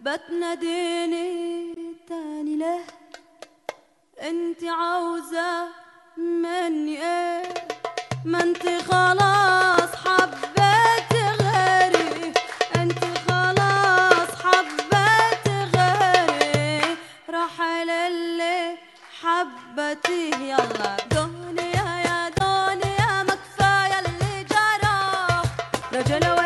بتناديني تاني ليه انت عاوزة مني ايه ما انت خلاص حبيت غيري انت خلاص حبيت غيري رحل اللي حبتيه يلا دنيا يا دنيا ما كفايه اللي جرى رجل